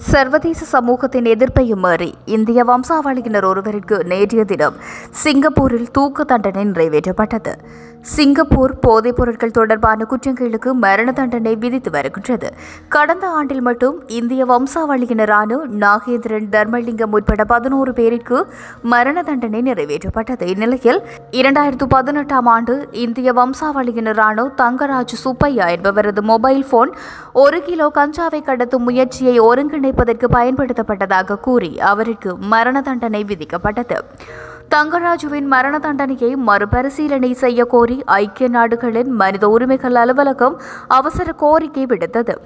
சர்வதேச சமூகத்தின் எதிர்ப்பையும் மீறி இந்திய வம்சாவளியினர் ஒருவருக்கு நேற்றைய தினம் சிங்கப்பூரில் தூக்கு தண்டனை நிறைவேற்றப்பட்டது சிங்கப்பூர் போதைப் பொருட்கள் தொடர்பான குற்றங்களுக்கு மரண தண்டனை விதித்து வருகின்றது கடந்த ஆண்டில் மட்டும் இந்திய வம்சாவளியினரான நாகேந்திரன் தர்மலிங்கம் உட்பட பதினோரு பேருக்கு மரண தண்டனை நிறைவேற்றப்பட்டது இந்நிலையில் இரண்டாயிரத்து பதினெட்டாம் ஆண்டு இந்திய வம்சாவளியினரான தங்கராஜ் சுப்பையா என்பவரது மொபைல் போன் ஒரு கிலோ கஞ்சாவை கடத்தும் முயற்சியை ஒருங்கிணைப்பதற்கு பயன்படுத்தப்பட்டதாக கூறி அவருக்கு மரண தண்டனை விதிக்கப்பட்டது தங்கராஜுவின் மரண தண்டனையை மறுபரிசீலனை செய்ய கோரி ஐக்கிய நாடுகளின் மனித உரிமைகள் அலுவலகம் அவசர கோரிக்கை விடுத்தது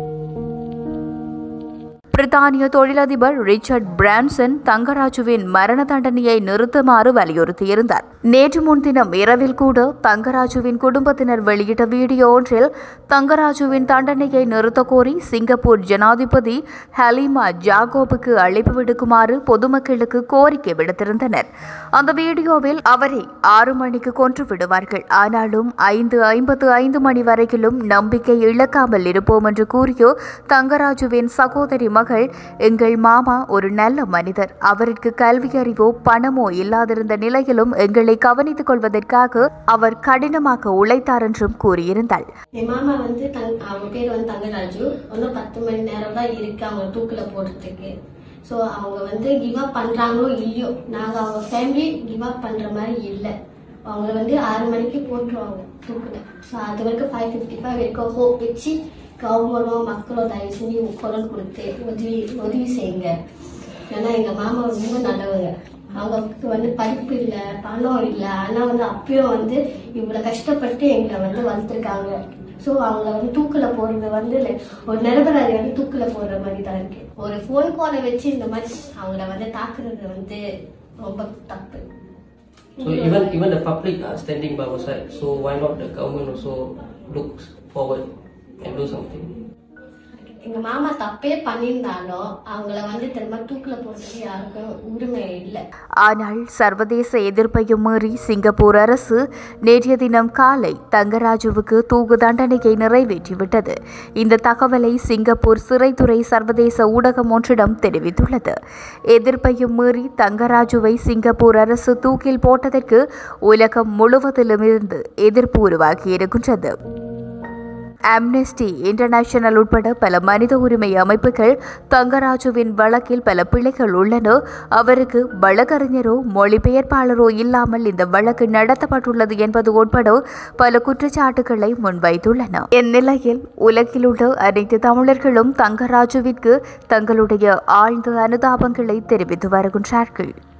பிரித்தானிய தொழிலதிபர் ரிச்சர்ட் பிரான்சன் தங்கராஜுவின் மரண தண்டனையை நிறுத்துமாறு வலியுறுத்தியிருந்தார் நேற்று முன்தினம் இரவில் கூட தங்கராஜுவின் குடும்பத்தினர் வெளியிட்ட வீடியோ ஒன்றில் தங்கராஜுவின் தண்டனையை நிறுத்த கோரி சிங்கப்பூர் ஜனாதிபதி ஹலீமா ஜாகோபுக்கு அழைப்பு விடுக்குமாறு பொதுமக்களுக்கு கோரிக்கை விடுத்திருந்தனர் அந்த வீடியோவில் அவரை ஆறு மணிக்கு கொன்று விடுவார்கள் ஆனாலும் ஐந்து ஐம்பத்து ஐந்து மணி வரையிலும் நம்பிக்கை இழக்காமல் இருப்போம் என்று கூறியோ தங்கராஜுவின் சகோதரி மகள் எங்கள் மாமா ஒரு நல்ல மனிதர் அவருக்கு கல்வி அறிவோ பணமோ இல்லாதிருந்த நிலையிலும் எங்களை கவனித்துக் கொள்வதற்காக அவர் கடினமாக உழைத்தார் என்றும் கூறியிருந்தாள் என் மாமா வந்து தங் அவங்க பேர் வந்து தங்கராஜு இன்னும் பத்து மணி நேரம் தான் இருக்கு அவங்க தூக்கில் போடுறதுக்கு ஸோ அவங்க வந்து கிவ் அப் பண்றாங்களோ இல்லையோ நாங்கள் அவங்க ஃபேமிலி கிவ் அப் பண்ற மாதிரி இல்லை அவங்கள வந்து ஆறு மணிக்கு போட்டுருவாங்க தூக்குல ஸோ அது வரைக்கும் ஃபைவ் ஃபிஃப்டி ஃபைவ் வரைக்கும் ஹோப் வச்சு கவர்மெண்டோ மக்களோ தயவு செஞ்சு குரல் கொடுத்து உதவி உதவி செய்யுங்க ஏன்னா எங்க மாமா ரொம்ப நல்லவங்க அவங்களுக்கு வந்து படிப்பு இல்லை பணம் இல்லை ஆனா வந்து அப்பயும் வந்து இவ்வளவு கஷ்டப்பட்டு எங்களை வந்து வளர்த்துருக்காங்க ஸோ அவங்கள வந்து தூக்கில போடுறது வந்து like ஒரு நிரபராதி வந்து தூக்கில போடுற மாதிரி தான் இருக்கு ஒரு ஃபோன் காலை வச்சு இந்த மாதிரி அவங்கள வந்து தாக்குறது வந்து ரொம்ப தப்பு So even even the public are standing by our side. So why not the government also looks forward and do something? எங்க மாமா தப்பே பண்ணியிருந்தாலும் அவங்கள வந்து திரும்ப தூக்கில போடுறதுக்கு யாருக்கும் உரிமை இல்லை ஆனால் சர்வதேச எதிர்ப்பையும் மீறி சிங்கப்பூர் அரசு நேற்றைய தினம் காலை தங்கராஜுவுக்கு தூக்கு தண்டனையை நிறைவேற்றிவிட்டது இந்த தகவலை சிங்கப்பூர் சிறைத்துறை சர்வதேச ஊடகம் ஒன்றிடம் தெரிவித்துள்ளது எதிர்ப்பையும் மீறி தங்கராஜுவை சிங்கப்பூர் அரசு தூக்கில் போட்டதற்கு உலகம் முழுவதிலுமிருந்து எதிர்ப்பு உருவாகியிருக்கின்றது ஆம்னெஸ்டி இன்டர்நேஷனல் உட்பட பல மனித உரிமை அமைப்புகள் தங்கராஜுவின் வழக்கில் பல பிழைகள் உள்ளன அவருக்கு வழக்கறிஞரோ மொழிபெயர்ப்பாளரோ இல்லாமல் இந்த வழக்கு நடத்தப்பட்டுள்ளது என்பது உட்பட பல குற்றச்சாட்டுகளை முன்வைத்துள்ளன இந்நிலையில் உலகில் உள்ள அனைத்து தமிழர்களும் தங்கராஜுவிற்கு தங்களுடைய ஆழ்ந்த அனுதாபங்களை தெரிவித்து வருகின்றார்கள்